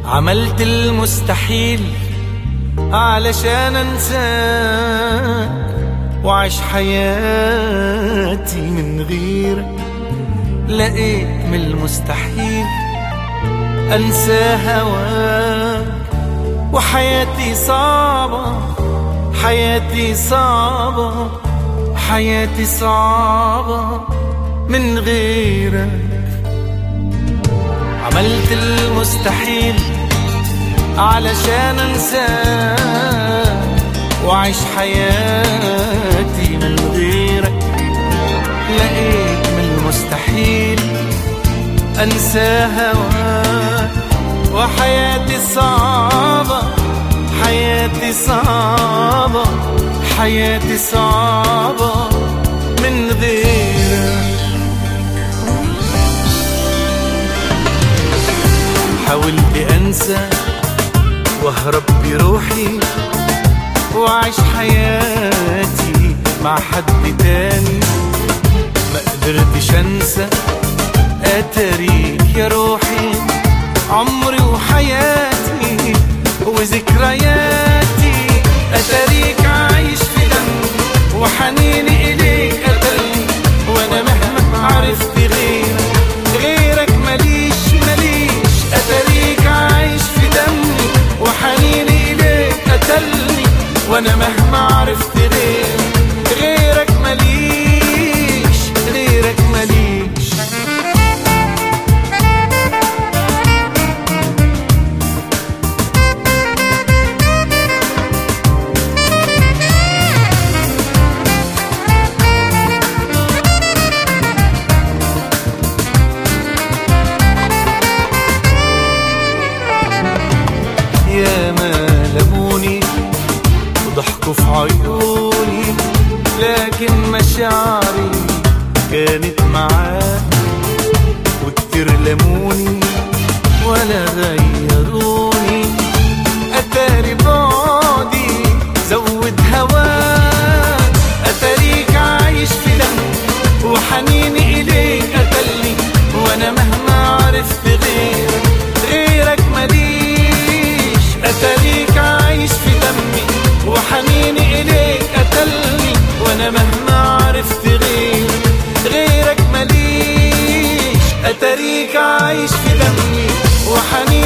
عملت المستحيل علشان انساك وعيش حياتي من غيرك لقيت من المستحيل انسى هواك وحياتي صعبة حياتي صعبة حياتي صعبة من غيرك عملت المستحيل علشان انساك وعيش حياتي من غيرك لقيت من المستحيل انسى هواك وحياتي صعبة حياتي صعبة حياتي صعبة من غيرك حاولت انسى واهرب بروحي واعيش حياتي مع حد تاني ما قدرتش انسى اتاريك يا روحي عمري وحياتي وذكرياتي اتاريك عايش في دمي وحنيني اليك قتلني وانا مهما عرفت غيرك غيرك ماليش ماليش اتاريك عايش في دمي وحنيني اليك قتلني وانا مهما عرفت غيرك غيرك ماليش غيرك ماليش يا ما لموني وضحكوا في عيوني لكن مشاعري كانت معاك وكتير لموني ولا غيروني اتاري بعدي زود هواك اتاريك عايش في دمي وحنيني اليك قتلني وانا مهما عرفت غيرك غيرك ماليش اتاريك عايش في دمي وحنيني اليك قتلني وانا مهما عرفت غيرك غيرك ماليش اتاريك عايش في دمي وحنيني